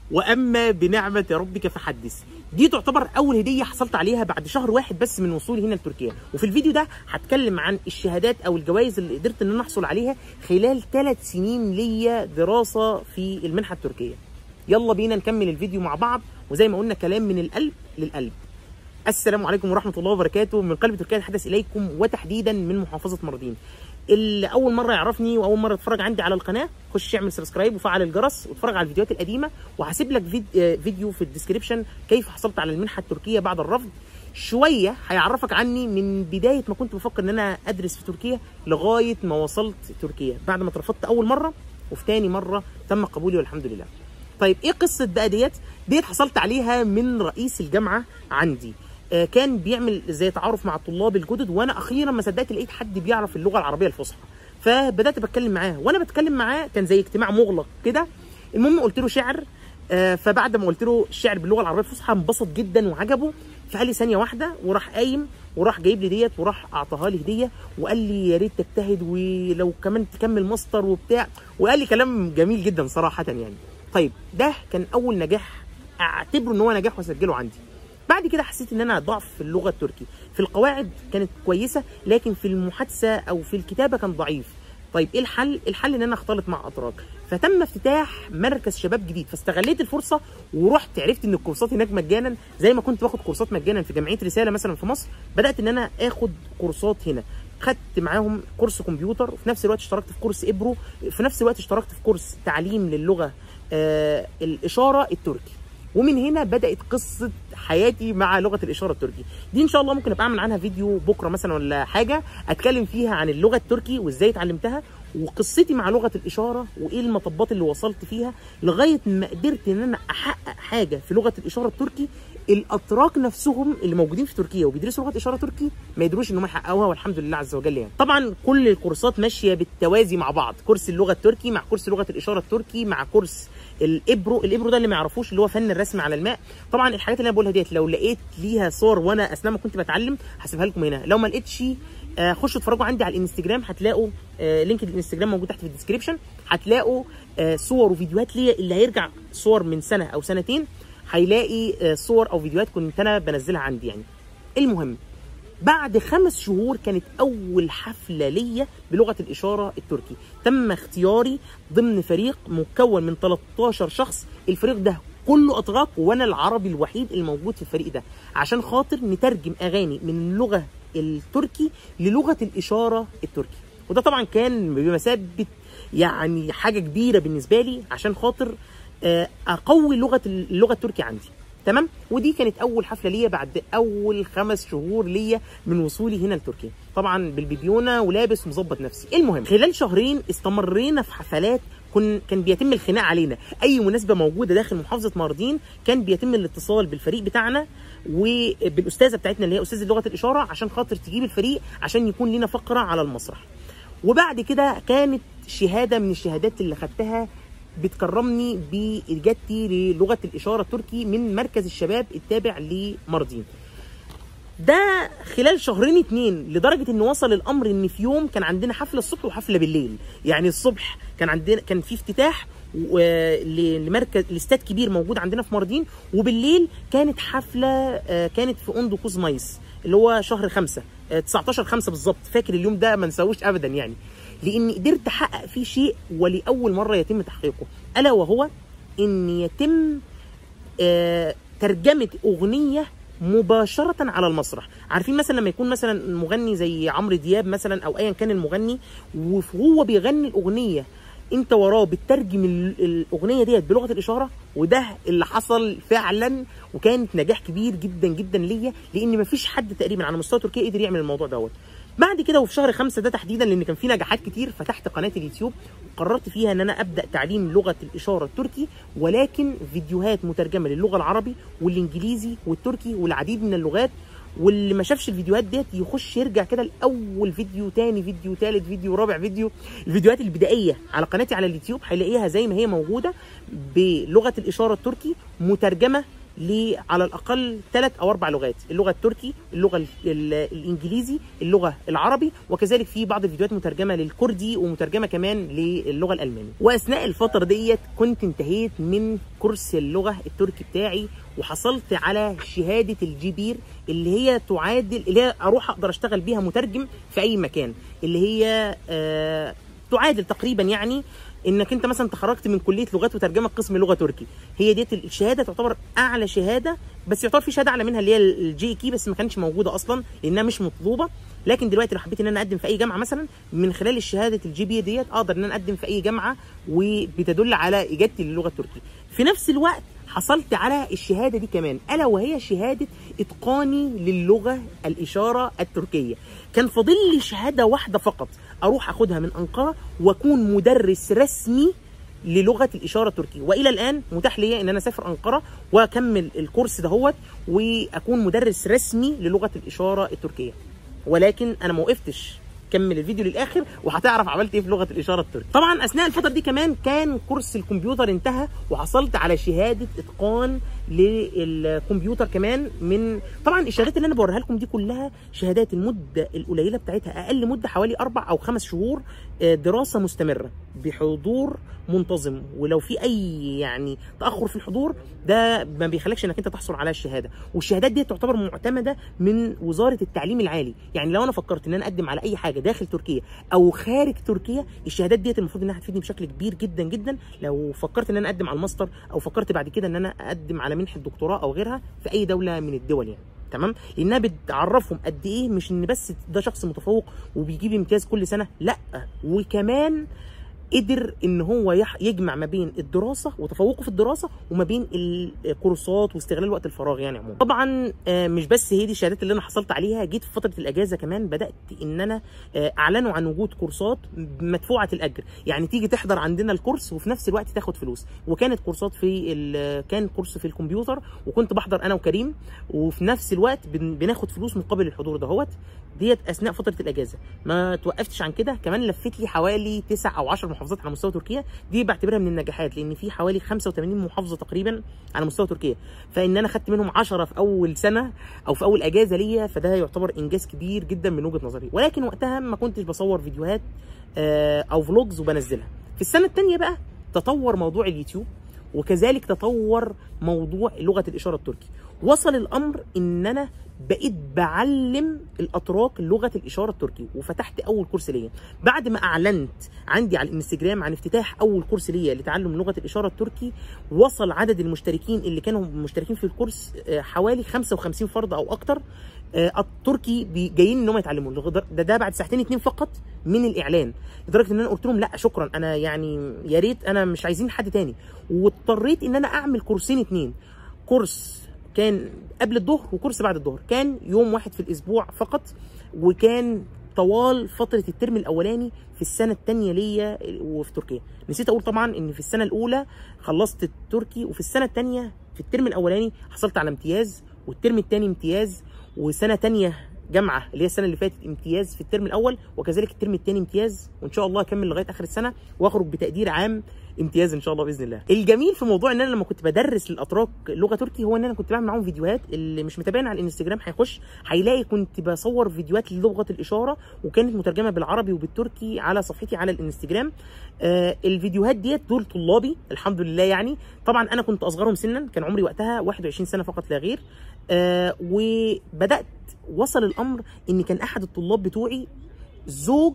واما بنعمه ربك فحدث دي تعتبر اول هديه حصلت عليها بعد شهر واحد بس من وصولي هنا لتركيا وفي الفيديو ده هتكلم عن الشهادات او الجوائز اللي قدرت ان انا احصل عليها خلال ثلاث سنين ليا دراسه في المنحه التركيه يلا بينا نكمل الفيديو مع بعض وزي ما قلنا كلام من القلب للقلب السلام عليكم ورحمه الله وبركاته من قلب تركيا نتحدث اليكم وتحديدا من محافظه مردين اللي اول مره يعرفني واول مره يتفرج عندي على القناه خش اعمل سبسكرايب وفعل الجرس واتفرج على الفيديوهات القديمه وهسيب لك فيد- آه، فيديو في الديسكريبشن كيف حصلت على المنحه التركيه بعد الرفض شويه هيعرفك عني من بدايه ما كنت بفكر ان انا ادرس في تركيا لغايه ما وصلت تركيا بعد ما اترفضت اول مره وفي تاني مره تم قبولي والحمد لله طيب ايه قصه بقى ديت ديت حصلت عليها من رئيس الجامعه عندي آه، كان بيعمل زي تعارف مع الطلاب الجدد وانا اخيرا ما صدقت لقيت حد بيعرف اللغه العربيه الفصحى فبدات بتكلم معاه وانا بتكلم معاه كان زي اجتماع مغلق كده المهم قلت له شعر آه، فبعد ما قلت له الشعر باللغه العربيه الفصحى انبسط جدا وعجبه فقال لي ثانيه واحده وراح قايم وراح جايب لي ديت وراح اعطاها لي هديه وقال لي يا ريت تجتهد ولو كمان تكمل ماستر وبتاع وقال لي كلام جميل جدا صراحه يعني طيب ده كان اول نجاح اعتبره ان هو نجاح واسجله عندي بعد كده حسيت ان انا ضعف في اللغه التركي في القواعد كانت كويسه لكن في المحادثه او في الكتابه كان ضعيف طيب ايه الحل الحل ان انا اختلط مع اتراك فتم افتتاح مركز شباب جديد فاستغليت الفرصه ورحت عرفت ان الكورسات هناك مجانا زي ما كنت باخد كورسات مجانا في جمعيه رساله مثلا في مصر بدات ان انا اخد كورسات هنا خدت معاهم كورس كمبيوتر وفي نفس الوقت اشتركت في كورس ابرو في نفس الوقت اشتركت في كورس تعليم للغه آه الاشاره التركي ومن هنا بدات قصه حياتي مع لغه الاشاره التركي دي ان شاء الله ممكن ابقى اعمل عنها فيديو بكره مثلا ولا حاجه اتكلم فيها عن اللغه التركي وازاي اتعلمتها وقصتي مع لغه الاشاره وايه المطبات اللي وصلت فيها لغايه ما قدرت ان انا احقق حاجه في لغه الاشاره التركي الاتراك نفسهم اللي موجودين في تركيا وبيدرسوا لغه اشاره تركي ما يدروش ان هم يحققوها والحمد لله عز وجل يعني طبعا كل الكورسات ماشيه بالتوازي مع بعض كورس اللغه التركي مع كورس لغه الاشاره التركي مع كورس الابرو الابرو ده اللي ما يعرفوش اللي هو فن الرسم على الماء طبعا الحاجات اللي انا بقولها ديت لو لقيت ليها صور وانا اثناء ما كنت بتعلم هسيبها لكم هنا لو ما لقيتش آه، خشوا اتفرجوا عندي على الانستجرام هتلاقوا آه، لينك الانستجرام موجود تحت في الديسكريبشن هتلاقوا آه، صور وفيديوهات ليا اللي هيرجع صور من سنه او سنتين هيلاقي آه، صور او فيديوهات كنت انا بنزلها عندي يعني المهم بعد خمس شهور كانت اول حفله ليا بلغه الاشاره التركي تم اختياري ضمن فريق مكون من 13 شخص الفريق ده كله اتراك وانا العربي الوحيد الموجود في الفريق ده عشان خاطر نترجم اغاني من اللغه التركي للغه الاشاره التركي وده طبعا كان بمثابه يعني حاجه كبيره بالنسبه لي عشان خاطر آه، اقوي لغه اللغه التركي عندي تمام ودي كانت اول حفله ليا بعد اول خمس شهور ليا من وصولي هنا لتركيا طبعا بالبيبيونه ولابس ومظبط نفسي المهم خلال شهرين استمرينا في حفلات كن كان بيتم الخناق علينا اي مناسبه موجوده داخل محافظه ماردين كان بيتم الاتصال بالفريق بتاعنا وبالاستاذه بتاعتنا اللي هي استاذه لغه الاشاره عشان خاطر تجيب الفريق عشان يكون لنا فقره على المسرح وبعد كده كانت شهاده من الشهادات اللي خدتها بتكرمني باجابتي للغه الاشاره التركي من مركز الشباب التابع لماردين ده خلال شهرين اتنين لدرجه ان وصل الامر ان في يوم كان عندنا حفله الصبح وحفله بالليل يعني الصبح كان عندنا كان في افتتاح و- ل- لمركز لاستاد كبير موجود عندنا في ماردين وبالليل كانت حفله آه، كانت في اوندو كوزمايس اللي هو شهر خمسة آه، 19 خمسة بالظبط فاكر اليوم ده ما نساهوش ابدا يعني لاني قدرت احقق فيه شيء ولاول مره يتم تحقيقه الا وهو ان يتم آه، ترجمه اغنيه مباشرة على المسرح، عارفين مثلا لما يكون مثلا مغني زي عمرو دياب مثلا او ايا كان المغني وهو بيغني الاغنية انت وراه بتترجم ال- الاغنية ديت بلغة الاشارة وده اللي حصل فعلا وكانت نجاح كبير جدا جدا ليا لان مفيش حد تقريبا على مستوى تركيا قدر يعمل الموضوع دوت. بعد كده وفي شهر خمسة ده تحديدا لان كان في نجاحات كتير فتحت قناه اليوتيوب وقررت فيها ان انا ابدا تعليم لغه الاشاره التركي ولكن فيديوهات مترجمه للغه العربي والانجليزي والتركي والعديد من اللغات واللي ما شافش الفيديوهات ديت يخش يرجع كده لاول فيديو تاني فيديو تالت فيديو رابع فيديو الفيديوهات البدائيه على قناتي على اليوتيوب هيلاقيها زي ما هي موجوده بلغه الاشاره التركي مترجمه ل على الاقل ثلاث او اربع لغات اللغه التركي اللغه ال- ال- الانجليزي اللغه العربي وكذلك في بعض الفيديوهات مترجمه للكردي ومترجمه كمان للغه الالمانيه واثناء الفتره ديت كنت انتهيت من كورس اللغه التركي بتاعي وحصلت على شهاده الجي بير اللي هي تعادل اللي هي اروح اقدر اشتغل بيها مترجم في اي مكان اللي هي آه تعادل تقريبا يعني انك انت مثلا تخرجت من كليه لغات وترجمه قسم لغه تركي هي ديت الشهاده تعتبر اعلى شهاده بس يعتبر في شهاده اعلى منها اللي هي الجي كي بس ما كانتش موجوده اصلا لانها مش مطلوبه لكن دلوقتي لو حبيت ان انا اقدم في اي جامعه مثلا من خلال الشهاده الجي بي ديت اقدر ان انا اقدم في اي جامعه وبتدل على اجابتي للغه التركيه في نفس الوقت حصلت على الشهاده دي كمان الا وهي شهاده اتقاني للغه الاشاره التركيه كان فاضل لي شهاده واحده فقط اروح اخدها من انقره واكون مدرس رسمي للغه الاشاره التركيه والى الان متاح لي ان انا اسافر انقره واكمل الكورس دهوت واكون مدرس رسمي للغه الاشاره التركيه ولكن انا ما وقفتش كمل الفيديو للاخر وهتعرف عملت ايه في لغه الاشاره التركيه طبعا اثناء الفتره دي كمان كان كورس الكمبيوتر انتهى وحصلت على شهاده اتقان للكمبيوتر كمان من طبعا الشهادات اللي انا بوريها لكم دي كلها شهادات المده القليله بتاعتها اقل مده حوالي اربع او خمس شهور آه، دراسه مستمره بحضور منتظم ولو في اي يعني تاخر في الحضور ده ما بيخليكش انك انت تحصل على الشهاده والشهادات دي تعتبر معتمده من وزاره التعليم العالي يعني لو انا فكرت ان انا اقدم على اي حاجه داخل تركيا او خارج تركيا الشهادات ديت المفروض انها هتفيدني بشكل كبير جدا جدا لو فكرت ان انا اقدم على الماستر او فكرت بعد كده ان انا اقدم على منحه دكتوراه او غيرها في اي دوله من الدول يعني تمام لانها بتعرفهم قد ايه مش ان بس ده شخص متفوق وبيجيب امتياز كل سنه لا وكمان قدر ان هو يح- يجمع ما بين الدراسه وتفوقه في الدراسه وما بين الكورسات واستغلال وقت الفراغ يعني عموما طبعا آه، مش بس هي دي الشهادات اللي انا حصلت عليها جيت في فتره الاجازه كمان بدات ان انا آه، اعلنوا عن وجود كورسات مدفوعه الاجر يعني تيجي تحضر عندنا الكورس وفي نفس الوقت تاخد فلوس وكانت كورسات في ال- كان كورس في الكمبيوتر وكنت بحضر انا وكريم وفي نفس الوقت بن- بناخد فلوس مقابل الحضور دهوت ديت اثناء فتره الاجازه ما توقفتش عن كده كمان لفيت لي حوالي 9 او 10 محافظات على مستوى تركيا دي بعتبرها من النجاحات لان في حوالي 85 محافظه تقريبا على مستوى تركيا فان انا خدت منهم 10 في اول سنه او في اول اجازه ليا فده يعتبر انجاز كبير جدا من وجهه نظري ولكن وقتها ما كنتش بصور فيديوهات آه، او فلوجز وبنزلها في السنه الثانيه بقى تطور موضوع اليوتيوب وكذلك تطور موضوع لغه الاشاره التركي وصل الامر ان انا بقيت بعلم الاتراك لغه الاشاره التركي وفتحت اول كورس ليا بعد ما اعلنت عندي على الانستجرام عن افتتاح اول كورس ليا لتعلم لغه الاشاره التركي وصل عدد المشتركين اللي كانوا مشتركين في الكورس آه، حوالي 55 فرد او اكتر آه، التركي بي- جايين ان هم يتعلموا لغة- ده ده بعد ساعتين اتنين فقط من الاعلان لدرجه ان انا قلت لهم لا شكرا انا يعني يا ريت انا مش عايزين حد تاني واضطريت ان انا اعمل كورسين اتنين كورس كان قبل الظهر وكورس بعد الظهر كان يوم واحد في الاسبوع فقط وكان طوال فتره الترم الاولاني في السنه الثانيه ليا وفي تركيا نسيت اقول طبعا ان في السنه الاولى خلصت التركي وفي السنه الثانيه في الترم الاولاني حصلت على امتياز والترم الثاني امتياز وسنه ثانيه جامعه اللي هي السنه اللي فاتت امتياز في الترم الاول وكذلك الترم الثاني امتياز وان شاء الله اكمل لغايه اخر السنه واخرج بتقدير عام امتياز ان شاء الله باذن الله الجميل في موضوع ان انا لما كنت بدرس للاتراك لغه تركي هو ان انا كنت بعمل معاهم فيديوهات اللي مش متابعين على الانستجرام هيخش هيلاقي كنت بصور فيديوهات للغه الاشاره وكانت مترجمه بالعربي وبالتركي على صفحتي على الانستجرام آه الفيديوهات ديت دول طلابي الحمد لله يعني طبعا انا كنت اصغرهم سنا كان عمري وقتها 21 سنه فقط لا غير آه وبدات وصل الامر ان كان احد الطلاب بتوعي زوج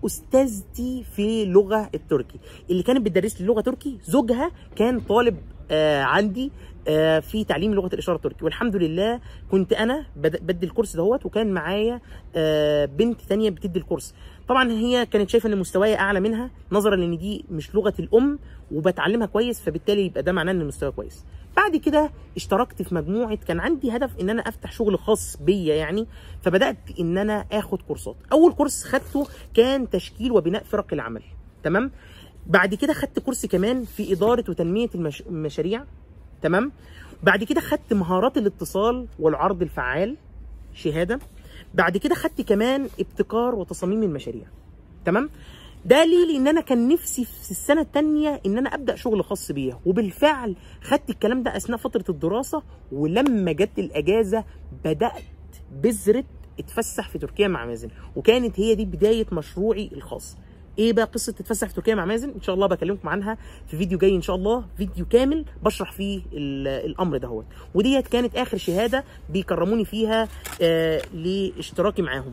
استاذتي في لغه التركي اللي كانت بتدرس لي لغه تركي زوجها كان طالب آه عندي آه في تعليم لغه الاشاره التركي والحمد لله كنت انا بد- بدي الكورس دهوت وكان معايا آه بنت تانية بتدي الكورس طبعا هي كانت شايفه ان مستواي اعلى منها نظرا لان دي مش لغه الام وبتعلمها كويس فبالتالي يبقى ده معناه ان المستوى كويس بعد كده اشتركت في مجموعه كان عندي هدف ان انا افتح شغل خاص بيا يعني فبدات ان انا اخد كورسات اول كورس خدته كان تشكيل وبناء فرق العمل تمام بعد كده خدت كورس كمان في اداره وتنميه المش... المشاريع تمام بعد كده خدت مهارات الاتصال والعرض الفعال شهاده بعد كده خدت كمان ابتكار وتصاميم المشاريع تمام ده ليه لان انا كان نفسي في السنه الثانيه ان انا ابدا شغل خاص بيها وبالفعل خدت الكلام ده اثناء فتره الدراسه ولما جت الاجازه بدات بذره اتفسح في تركيا مع مازن وكانت هي دي بدايه مشروعي الخاص ايه بقى قصه تتفسح في تركيا مع مازن ان شاء الله بكلمكم عنها في فيديو جاي ان شاء الله فيديو كامل بشرح فيه ال- الامر دهوت وديت كانت اخر شهاده بيكرموني فيها آه لاشتراكي معاهم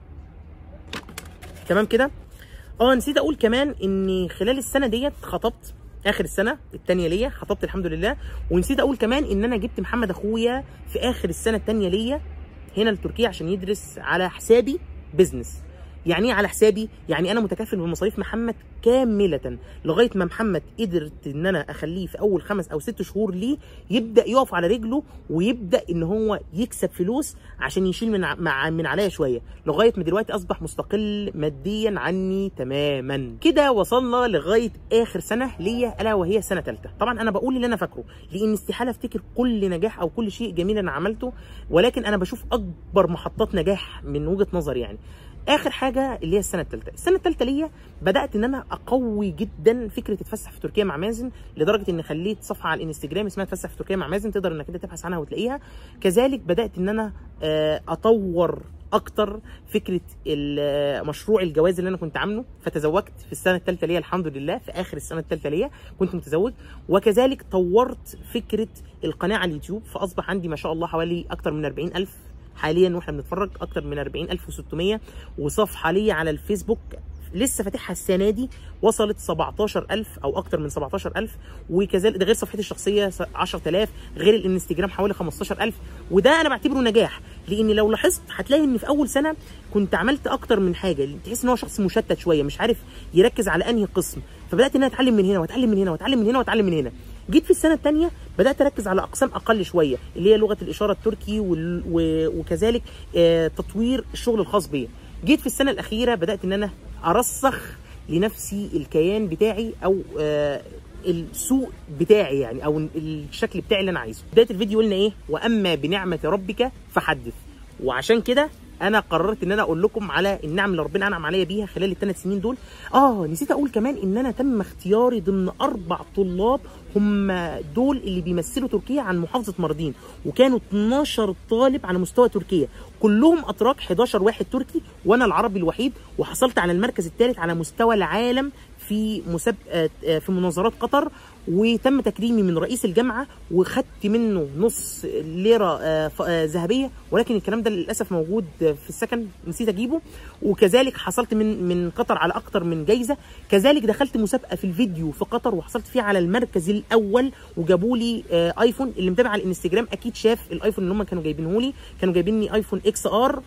تمام كده اه نسيت اقول كمان اني خلال السنه ديت خطبت اخر السنه الثانيه ليا خطبت الحمد لله ونسيت اقول كمان ان انا جبت محمد اخويا في اخر السنه الثانيه ليا هنا لتركيا عشان يدرس على حسابي بزنس يعني ايه على حسابي يعني انا متكفل بمصاريف محمد كامله لغايه ما محمد قدرت ان انا اخليه في اول خمس او ست شهور ليه يبدا يقف على رجله ويبدا ان هو يكسب فلوس عشان يشيل من ع- مع من عليا شويه لغايه ما دلوقتي اصبح مستقل ماديا عني تماما كده وصلنا لغايه اخر سنه ليا الا وهي سنه ثالثه طبعا انا بقول اللي انا فاكره لان استحاله افتكر كل نجاح او كل شيء جميل انا عملته ولكن انا بشوف اكبر محطات نجاح من وجهه نظري يعني اخر حاجه اللي هي السنه الثالثه السنه الثالثه ليا بدات ان انا اقوي جدا فكره اتفسح في تركيا مع مازن لدرجه ان خليت صفحه على الانستجرام اسمها اتفسح في تركيا مع مازن تقدر انك انت تبحث عنها وتلاقيها كذلك بدات ان انا آه، اطور اكتر فكره ال- مشروع الجواز اللي انا كنت عامله فتزوجت في السنه الثالثه ليا الحمد لله في اخر السنه الثالثه ليا كنت متزوج وكذلك طورت فكره القناه على اليوتيوب فاصبح عندي ما شاء الله حوالي اكتر من 40000 حاليا واحنا بنتفرج اكتر من 40600 وصفحه ليا على الفيسبوك لسه فاتحها السنه دي وصلت 17000 او اكتر من 17000 وكذلك ده غير صفحتي الشخصيه 10000 غير الانستجرام حوالي 15000 وده انا بعتبره نجاح لان لو لاحظت هتلاقي ان في اول سنه كنت عملت اكتر من حاجه تحس ان هو شخص مشتت شويه مش عارف يركز على انهي قسم فبدات ان انا اتعلم من هنا واتعلم من هنا واتعلم من هنا واتعلم من هنا جيت في السنه الثانيه بدات اركز على اقسام اقل شويه اللي هي لغه الاشاره التركي وال... و... وكذلك آه تطوير الشغل الخاص بيا جيت في السنه الاخيره بدات ان انا ارسخ لنفسي الكيان بتاعي او آه السوق بتاعي يعني او الشكل بتاعي اللي انا عايزه بدايه الفيديو قلنا ايه واما بنعمه ربك فحدث وعشان كده انا قررت ان انا اقول لكم على النعم اللي ربنا انعم عليا بيها خلال الثلاث سنين دول اه نسيت اقول كمان ان انا تم اختياري ضمن اربع طلاب هم دول اللي بيمثلوا تركيا عن محافظه ماردين وكانوا 12 طالب على مستوى تركيا كلهم اتراك 11 واحد تركي وانا العربي الوحيد وحصلت على المركز الثالث على مستوى العالم في مسابقه في مناظرات قطر وتم تكريمي من رئيس الجامعه وخدت منه نص ليره آه، ف- آه، ذهبيه ولكن الكلام ده للاسف موجود في السكن نسيت اجيبه وكذلك حصلت من من قطر على اكتر من جايزه كذلك دخلت مسابقه في الفيديو في قطر وحصلت فيها على المركز الاول وجابوا لي آه، ايفون اللي متابع على الانستجرام اكيد شاف الايفون اللي هم كانوا جايبينه لي كانوا جايبين لي ايفون اكس ار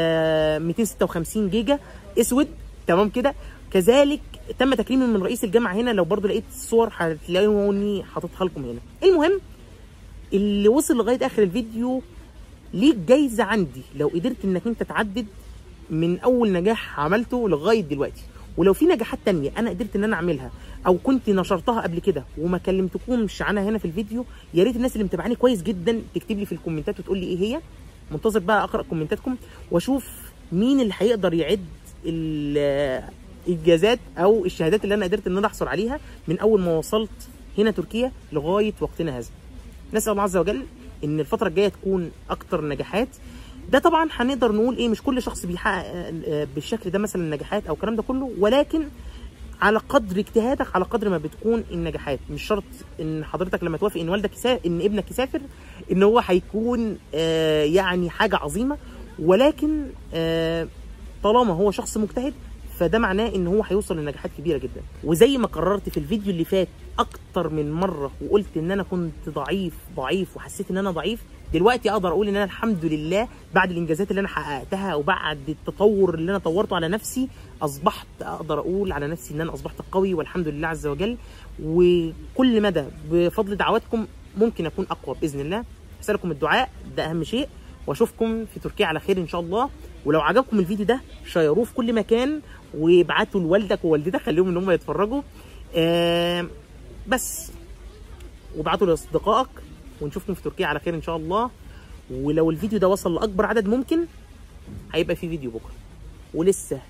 256 جيجا اسود تمام كده كذلك تم تكريمي من رئيس الجامعه هنا لو برضو لقيت الصور هتلاقوني حاططها لكم هنا المهم اللي وصل لغايه اخر الفيديو ليك جايزه عندي لو قدرت انك انت تعدد من اول نجاح عملته لغايه دلوقتي ولو في نجاحات تانية انا قدرت ان انا اعملها او كنت نشرتها قبل كده وما كلمتكمش عنها هنا في الفيديو يا ريت الناس اللي متابعاني كويس جدا تكتب لي في الكومنتات وتقول لي ايه هي منتظر بقى اقرا كومنتاتكم واشوف مين اللي هيقدر يعد ال- الجازات او الشهادات اللي انا قدرت ان انا احصل عليها من اول ما وصلت هنا تركيا لغايه وقتنا هذا نسال الله عز وجل ان الفتره الجايه تكون اكتر نجاحات ده طبعا هنقدر نقول ايه مش كل شخص بيحقق آه، آه، بالشكل ده مثلا نجاحات او الكلام ده كله ولكن على قدر اجتهادك على قدر ما بتكون النجاحات مش شرط ان حضرتك لما توافق ان والدك يسافر ان ابنك يسافر ان هو هيكون آه، يعني حاجه عظيمه ولكن آه، طالما هو شخص مجتهد فده معناه ان هو هيوصل لنجاحات كبيره جدا وزي ما قررت في الفيديو اللي فات اكتر من مره وقلت ان انا كنت ضعيف ضعيف وحسيت ان انا ضعيف دلوقتي اقدر اقول ان انا الحمد لله بعد الانجازات اللي انا حققتها وبعد التطور اللي انا طورته على نفسي اصبحت اقدر اقول على نفسي ان انا اصبحت قوي والحمد لله عز وجل وكل مدى بفضل دعواتكم ممكن اكون اقوى باذن الله اسالكم الدعاء ده اهم شيء واشوفكم في تركيا على خير ان شاء الله ولو عجبكم الفيديو ده شيروه في كل مكان وابعتوا لوالدك ووالدتك خليهم ان هم يتفرجوا آه بس وابعتوا لاصدقائك ونشوفكم في تركيا على خير ان شاء الله ولو الفيديو ده وصل لاكبر عدد ممكن هيبقى في فيديو بكره ولسه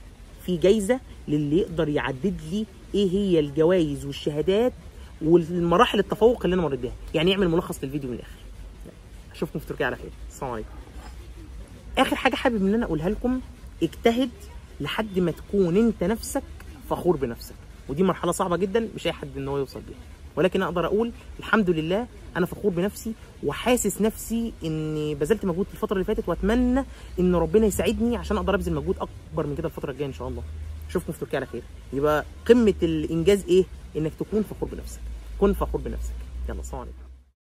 في جايزه للي يقدر يعدد لي ايه هي الجوائز والشهادات والمراحل التفوق اللي انا مريت بيها يعني يعمل ملخص للفيديو من الاخر اشوفكم في تركيا على خير السلام عليكم اخر حاجه حابب ان انا اقولها لكم اجتهد لحد ما تكون انت نفسك فخور بنفسك ودي مرحله صعبه جدا مش اي حد ان هو يوصل بيها ولكن اقدر اقول الحمد لله انا فخور بنفسي وحاسس نفسي اني بذلت مجهود في الفتره اللي فاتت واتمنى ان ربنا يساعدني عشان اقدر ابذل مجهود اكبر من كده الفتره الجايه ان شاء الله اشوفكم في تركيا على خير يبقى قمه الانجاز ايه انك تكون فخور بنفسك كن فخور بنفسك يلا السلام عليكم